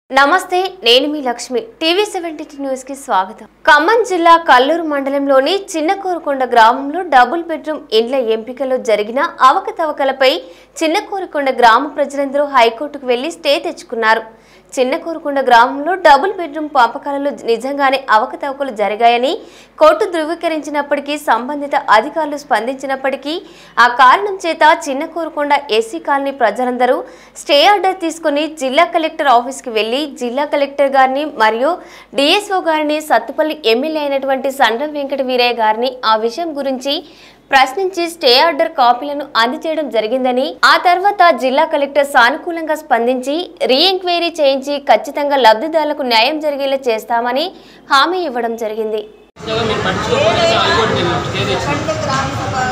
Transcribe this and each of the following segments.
నమస్తే నేను మీ లక్ష్మి టీవీ సెవెంటీ న్యూస్ కి స్వాగతం ఖమ్మం జిల్లా కల్లూరు మండలంలోని చిన్నకోరుకొండ గ్రామంలో డబుల్ బెడ్రూమ్ ఇండ్ల ఎంపికలో జరిగిన అవకతవకలపై చిన్నకోరుకొండ గ్రామ ప్రజలందరూ హైకోర్టుకు వెళ్లి స్టే తెచ్చుకున్నారు చిన్నకోరుకొండ గ్రామంలో డబుల్ బెడ్రూమ్ పంపకాలలో నిజంగానే అవకతవకలు జరిగాయని కోర్టు ధృవీకరించినప్పటికీ సంబంధిత అధికారులు స్పందించినప్పటికీ ఆ కారణం చేత చిన్నకోరుకొండ ఎస్సీ కాలనీ ప్రజలందరూ స్టే ఆర్డర్ తీసుకుని జిల్లా కలెక్టర్ ఆఫీస్కి వెళ్లి జిల్లా కలెక్టర్ గారిని మరియు డిఎస్ఓ గారిని సత్తుపల్లి ఎమ్మెల్యే అయినటువంటి సండ్రం వెంకట వీరయ్య గారిని ఆ విషయం గురించి ప్రశ్నించి స్టే ఆర్డర్ కాపీలను అందజేయడం జరిగిందని ఆ తర్వాత జిల్లా కలెక్టర్ సానుకూలంగా స్పందించి రీ ఎంక్వైరీ చేయించి ఖచ్చితంగా లబ్ధిదారులకు న్యాయం జరిగేలా చేస్తామని హామీ ఇవ్వడం జరిగింది ఉద్యోగం మీరు పట్టించుకోకపోతే హైకోర్టు నేను స్టే తెచ్చిన అంటే గ్రామ సభ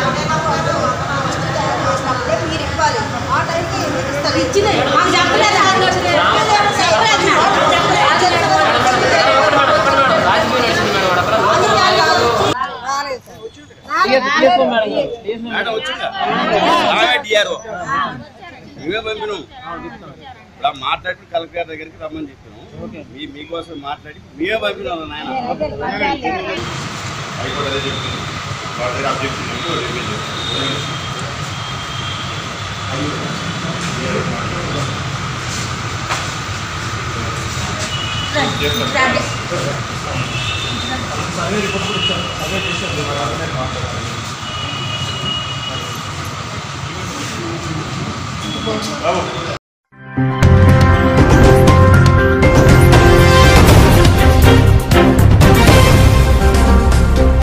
చేసినప్పుడే మీరు ఇవ్వాలి ఆ టైంకి ఎందుకు ఇస్తారు ఇచ్చింది మాకు చెప్పలేదా రాజకీయం నడిచింది మేడం అక్కడ మేడం వచ్చిందా రావే డిఆర్ఓ నువ్వే పంపినాం ఇప్పుడు ఆ మాట్లాడి కలెక్టర్ గారి దగ్గరికి రమ్మని చెప్పాను మీ మీకోసం మాట్లాడి మేమే పంపినాం నాయన హైకోర్టు అదే చెప్తుంది వాళ్ళ దగ్గర అబ్జెక్షన్ ఉంటే వాళ్ళు రివ్యూ చేస్తారు. చేస్తారు